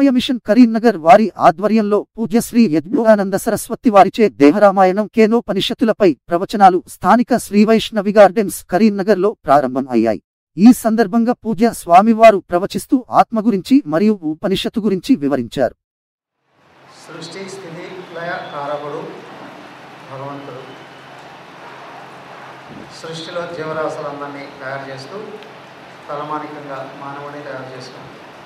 వాంగ్మయ machine Karimnagar వారి ఆధ్వర్యంలో పూజ్యశ్రీ యజ్ఞానంద సరస్వతి వారిచే దేహరామాయణం కేనోపనిషత్తులపై ప్రవచనాలు స్థానిక శ్రీ వైష్ణవి గార్డెన్స్ కరీంనగర్ లో ప్రారంభం అయ్యాయి ఈ సందర్భంగా పూజ్య స్వామివారు ప్రవచిస్తూ ఆత్మ గురించి మరియు ఉపనిషత్తు గురించి వివరించారు సృష్టి స్థితి లయ కారకుడు భగవంతుడు సృష్టిలో జీవరాశులందరినీ తయారు చేస్తూ తలమానికంగా మానవుని తయారు చేస్తాం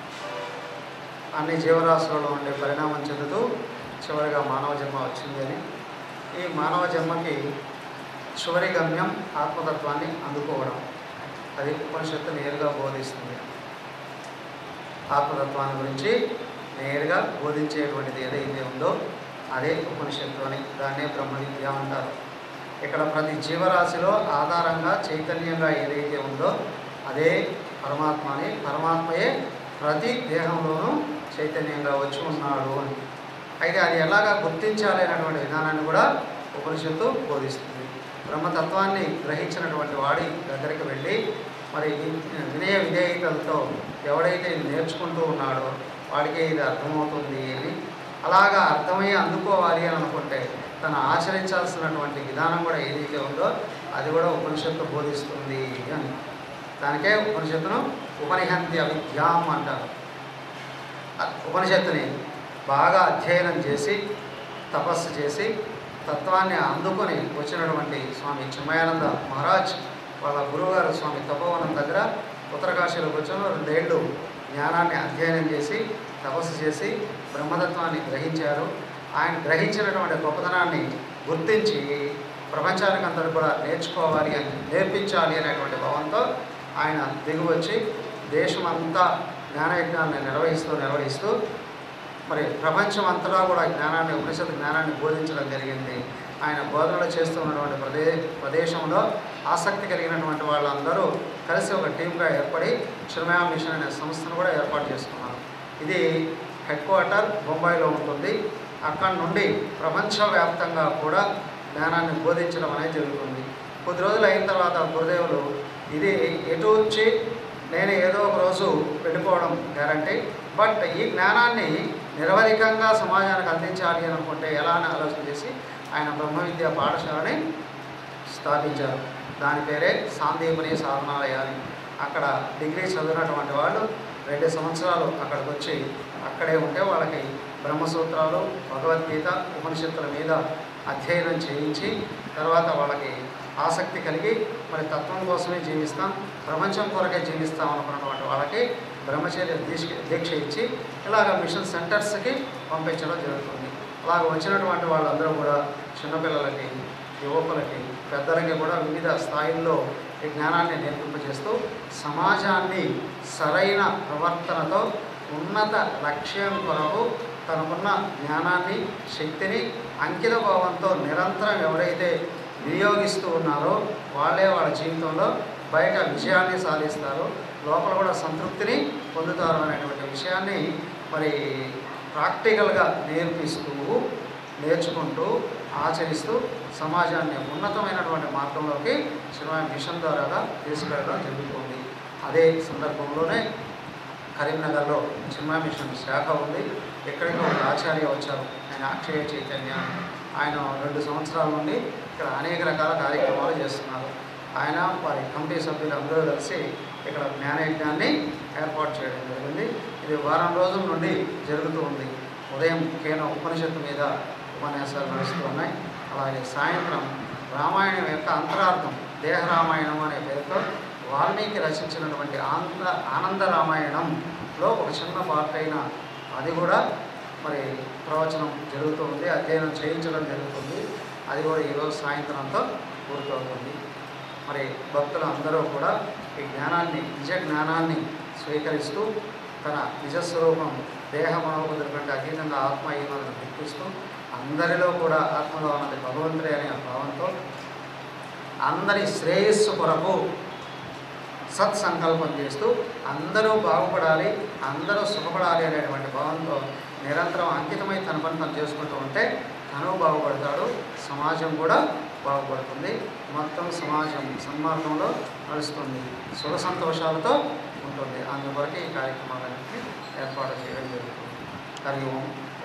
అన్ని జీవరాశులలో ఉండే పరిణామం చెందుతూ చివరిగా మానవ జన్మ వచ్చింది అని ఈ మానవ జన్మకి చివరి గమ్యం ఆత్మతత్వాన్ని అందుకోవడం అది ఉపనిషత్తు నేరుగా బోధిస్తుంది ఆత్మతత్వాన్ని గురించి నేరుగా బోధించేటువంటిది ఏదైతే ఉందో అదే ఉపనిషత్తు అని దాన్నే బ్రహ్మ విద్య అంటారు ఇక్కడ ప్రతి జీవరాశిలో ఆధారంగా చైతన్యంగా ఏదైతే ఉందో అదే పరమాత్మ అని పరమాత్మయే ప్రతి దేహంలోనూ చైతన్యంగా వచ్చి ఉన్నాడు అని అయితే అది ఎలాగా గుర్తించాలి అనేటువంటి విధానాన్ని కూడా ఉపనిషత్తు బోధిస్తుంది బ్రహ్మతత్వాన్ని గ్రహించినటువంటి వాడి దగ్గరికి వెళ్ళి మరి వి- వినయ విధేయతలతో ఎవడైతే ఇది నేర్చుకుంటూ ఉన్నాడో వాడికే ఇది అర్థమవుతుంది అని అలాగా అర్థమయ్యి అందుకోవాలి అని అనుకుంటే తను ఆచరించాల్సినటువంటి విధానం కూడా ఏదైతే ఉందో అది కూడా ఉపనిషత్తు బోధిస్తుంది అని దానికే ఉపనిషత్తును ఉపనిహంతి అవిద్యాం అంటారు ఆ ఉపనిషత్తుని బాగా అధ్యయనం చేసి తపస్సు చేసి తత్వాన్ని అందుకొని వచ్చినటువంటి స్వామి చిన్మయానంద మహారాజ్ వాళ్ళ గురువుగారు స్వామి తపోవనం దగ్గర ఉత్తరకాశీలో కూర్చొని రెండేళ్ళు జ్ఞానాన్ని అధ్యయనం చేసి తపస్సు చేసి బ్రహ్మతత్వాన్ని గ్రహించారు ఆయన గ్రహించినటువంటి గొప్పతనాన్ని గుర్తించి ప్రపంచానికి అందరూ కూడా నేర్చుకోవాలి అని నేర్పించాలి అనేటువంటి భావంతో ఆయన దిగువచ్చి దేశమంతా జ్ఞానయజ్ఞాన్ని నిర్వహిస్తూ నిర్వహిస్తూ మరి ప్రపంచం అంతటా కూడా జ్ఞానాన్ని ఉపనిషత్ జ్ఞానాన్ని బోధించడం జరిగింది ఆయన బోధనలు చేస్తున్నటువంటి ప్రదే ప్రదేశంలో ఆసక్తి కలిగినటువంటి వాళ్ళందరూ కలిసి ఒక టీమ్గా ఏర్పడి చిరుమయ మిషన్ అనే సంస్థను కూడా ఏర్పాటు చేసుకున్నారు ఇది హెడ్ క్వార్టర్ బొంబాయిలో ఉంటుంది అక్కడ నుండి ప్రపంచవ్యాప్తంగా కూడా జ్ఞానాన్ని బోధించడం అనేది జరుగుతుంది కొద్ది రోజులు అయిన తర్వాత గురుదేవులు ఇది ఎటు వచ్చి నేను ఏదో ఒక రోజు వెళ్ళిపోవడం గ్యారంటీ బట్ ఈ జ్ఞానాన్ని నిరవధికంగా సమాజానికి అందించాలి అని అనుకుంటే ఎలా అని ఆలోచన చేసి ఆయన బ్రహ్మ విద్యా పాఠశాలని స్థాపించారు దాని పేరే సాందీపని సాధనాలయాన్ని అక్కడ డిగ్రీ చదివినటువంటి వాళ్ళు రెండు సంవత్సరాలు అక్కడికి వచ్చి అక్కడే ఉంటే వాళ్ళకి బ్రహ్మసూత్రాలు భగవద్గీత ఉపనిషత్తుల మీద అధ్యయనం చేయించి తర్వాత వాళ్ళకి ఆసక్తి కలిగి మరి తత్వం కోసమే జీవిస్తాం ప్రపంచం కొరకే జీవిస్తాం అనుకున్నటువంటి వాళ్ళకి బ్రహ్మచర్య దీక్ష దీక్ష ఇచ్చి ఇలాగ మిషన్ సెంటర్స్కి పంపించడం జరుగుతుంది అలాగ వచ్చినటువంటి వాళ్ళందరూ కూడా చిన్నపిల్లలకి యువకులకి పెద్దలకి కూడా వివిధ స్థాయిల్లో ఈ జ్ఞానాన్ని నేర్పింపజేస్తూ సమాజాన్ని సరైన ప్రవర్తనతో ఉన్నత లక్ష్యం కొరకు తనకున్న జ్ఞానాన్ని శక్తిని అంకిత భావంతో నిరంతరం ఎవరైతే వినియోగిస్తూ ఉన్నారో వాళ్ళే వాళ్ళ జీవితంలో బయట విజయాన్ని సాధిస్తారు లోపల కూడా సంతృప్తిని పొందుతారు అనేటువంటి విషయాన్ని మరి ప్రాక్టికల్గా నేర్పిస్తూ నేర్చుకుంటూ ఆచరిస్తూ సమాజాన్ని ఉన్నతమైనటువంటి మార్గంలోకి సినిమా మిషన్ ద్వారాగా తీసుకెళ్ళడం జరుగుతుంది అదే సందర్భంలోనే కరీంనగర్లో సినిమా మిషన్ శాఖ ఉంది ఎక్కడికి ఒక ఆచార్య వచ్చారు ఆయన అక్షయ చైతన్య ఆయన రెండు సంవత్సరాల నుండి ఇక్కడ అనేక రకాల కార్యక్రమాలు చేస్తున్నారు ఆయన వారి కమిటీ సభ్యులు అందరూ కలిసి ఇక్కడ జ్ఞానయజ్ఞాన్ని ఏర్పాటు చేయడం జరిగింది ఇది వారం రోజుల నుండి జరుగుతూ ఉంది ఉదయం కేవలం ఉపనిషత్తు మీద ఉపన్యాసాలు నడుస్తూ ఉన్నాయి అలాగే సాయంత్రం రామాయణం యొక్క అంతరార్థం దేహ రామాయణం అనే పేరుతో వాల్మీకి రచించినటువంటి ఆనంద ఆనంద రామాయణంలో ఒక చిన్న పార్ట్ అయిన అది కూడా మరి ప్రవచనం జరుగుతుంది అధ్యయనం చేయించడం జరుగుతుంది అది కూడా ఈరోజు సాయంత్రంతో పూర్తవుతుంది మరి భక్తులు అందరూ కూడా ఈ జ్ఞానాన్ని నిజ జ్ఞానాన్ని స్వీకరిస్తూ తన నిజస్వరూపం దేహ మనోబుద్ధుల కంటే అతీతంగా ఆత్మ ఈమలను గుర్తిస్తూ అందరిలో కూడా ఆత్మలో ఉన్నది భగవంతుడే అనే భావంతో అందరి శ్రేయస్సు కొరకు సత్సంకల్పం చేస్తూ అందరూ బాగుపడాలి అందరూ సుఖపడాలి అనేటువంటి భావంతో నిరంతరం అంకితమై తన పని తను చేసుకుంటూ ఉంటే తను బాగుపడతాడు సమాజం కూడా బాగుపడుతుంది మొత్తం సమాజం సన్మార్గంలో నడుస్తుంది సుఖ సంతోషాలతో ఉంటుంది అందువరకు ఈ కార్యక్రమాలన్నింటినీ ఏర్పాటు చేయడం జరుగుతుంది హరి ఓం